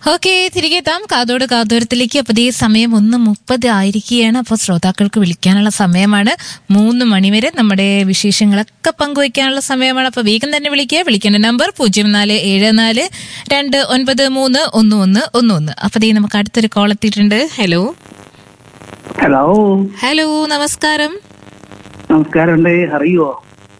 okay തിരികെ എത്താം കാതോട് കാതോരത്തിലേക്ക് അപ്പൊ ഈ സമയം ഒന്ന് മുപ്പത് ആയിരിക്കുകയാണ് അപ്പോൾ ശ്രോതാക്കൾക്ക് വിളിക്കാനുള്ള സമയമാണ് മൂന്ന് മണിവരെ നമ്മുടെ വിശേഷങ്ങളൊക്കെ പങ്കുവയ്ക്കാനുള്ള സമയമാണ് അപ്പൊ വേഗം തന്നെ വിളിക്കുക വിളിക്കേണ്ട നമ്പർ പൂജ്യം നാല് ഏഴ് നാല് രണ്ട് ഒൻപത് മൂന്ന് ഒന്ന് ഒന്ന് ഒന്ന് ഒന്ന് അപ്പൊ ദേ നമുക്ക് അടുത്തൊരു കോൾ എത്തിയിട്ടുണ്ട് ഹലോ ഹലോ ഹലോ നമസ്കാരം നമസ്കാരമുണ്ട് അറിയോ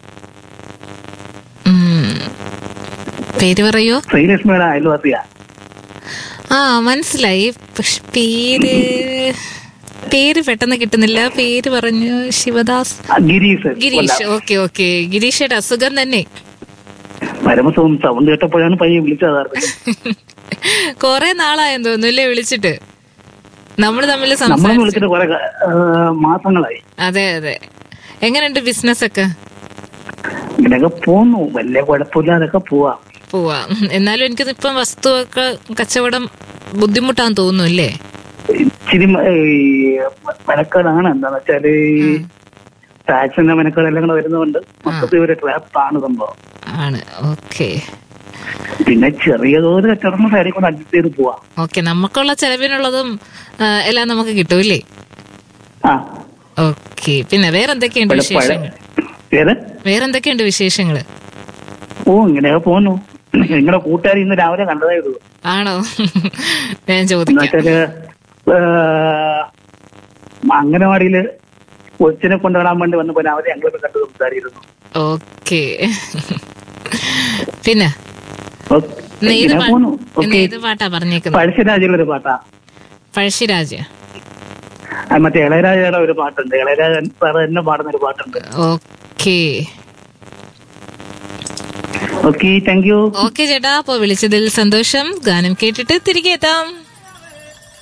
ഉം, പേര് പറയോ ശ്രീലക്ഷ്മിയുടെ അയൽവാസിയാ ആ മനസ്സിലായി പക്ഷെ പേര് പേര് പെട്ടെന്ന് കിട്ടുന്നില്ല പേര് പറഞ്ഞു ശിവദാസ് ആ, ഗിരീഷ് ഗിരീഷ് ഓക്കെ ഓക്കെ ഗിരീഷയുടെ അസുഖം തന്നെ പരമസവും സൗണ്ട് കേട്ടപ്പോഴാണ് പയ്യെ വിളിച്ചത് കൊറേ നാളായെന്ന് തോന്നുന്നു അല്ലേ വിളിച്ചിട്ട് നമ്മൾ തമ്മിൽ നമ്മളൊന്നും സംസാരിച്ചു വിളിച്ചിട്ട് കുറെ മാസങ്ങളായി അതെ അതെ എങ്ങനെയുണ്ട് ബിസിനസ് ഒക്കെ ഇങ്ങനെയൊക്കെ പോന്നു വലിയ കുഴപ്പമില്ലാതൊക്കെ പോവാ പോവാ എന്നാലും എനിക്ക് ഇപ്പം വസ്തുവൊക്കെ കച്ചവടം ബുദ്ധിമുട്ടാന്ന് തോന്നുന്നു അല്ലേ ഇച്ചിരി മ- ഈ മെനക്കേടാണ് എന്താന്ന് വെച്ചാല് ടാക്സിന്റെ മെനക്കേടെല്ലാം കൂടെ വരുന്നതുകൊണ്ട് മൊത്തത്തിൽ ഒരു ട്രാപ്പാണ് സംഭവം ആണ് ഓക്കെ പിന്നെ ചെറിയ തോതിൽ കച്ചവടം സൈഡിൽ കൊണ്ട് അഡ്ജസ്റ്റ് ചെയ്ത് പോവാ ഓക്കെ നമുക്കുള്ള ചെലവിനുള്ളതും ആ, എല്ലാം നമുക്ക് കിട്ടൂല്ലേ ആ ഓക്കെ പിന്നെ വേറെന്തൊക്കെയുണ്ട് ഇവിടെ പഴ വിശേഷങ്ങൾ ഏത് വേറെന്തൊക്കെയുണ്ട് വിശേഷങ്ങള് ഓ ഇങ്ങനെയൊക്കെ പോന്നു നിങ്ങളുടെ കൂട്ടുകാരി ഇന്ന് രാവിലെ കണ്ടതേ ഉള്ളൂ ആണോ ഞാൻ എന്ന് ചോദിക്കാം വെച്ചാല് ഏഹ്, അംഗനവാടിയില് കൊച്ചിനെ കൊണ്ടുവരാൻ വേണ്ടി വന്നപ്പോ രാവിലെ ഞങ്ങൾ കണ്ടു സംസാരിക്കുന്നു ഓക്കെ പിന്നെ ഓ, ഇന്ന് ഏത് ഇങ്ങനെ പാ- പോന്നു ഇന്ന് ഓക്കെ ഏത് പാട്ടാ പറഞ്ഞേക്കുന്നത് പഴശ്ശിരാജയുടെ ഒരു പാട്ടാ പഴശ്ശിരാജ അത് മറ്റേ ഇളയരാജയുടെ ഒരു പാട്ടുണ്ട് ഇളയരാജൻ സാറ് തന്നെ പാടുന്ന ഒരു പാട്ടുണ്ട് okay okay thank you okay ചേട്ടാ അപ്പൊ വിളിച്ചതിൽ സന്തോഷം ഗാനം കേട്ടിട്ട് തിരികെ എത്താം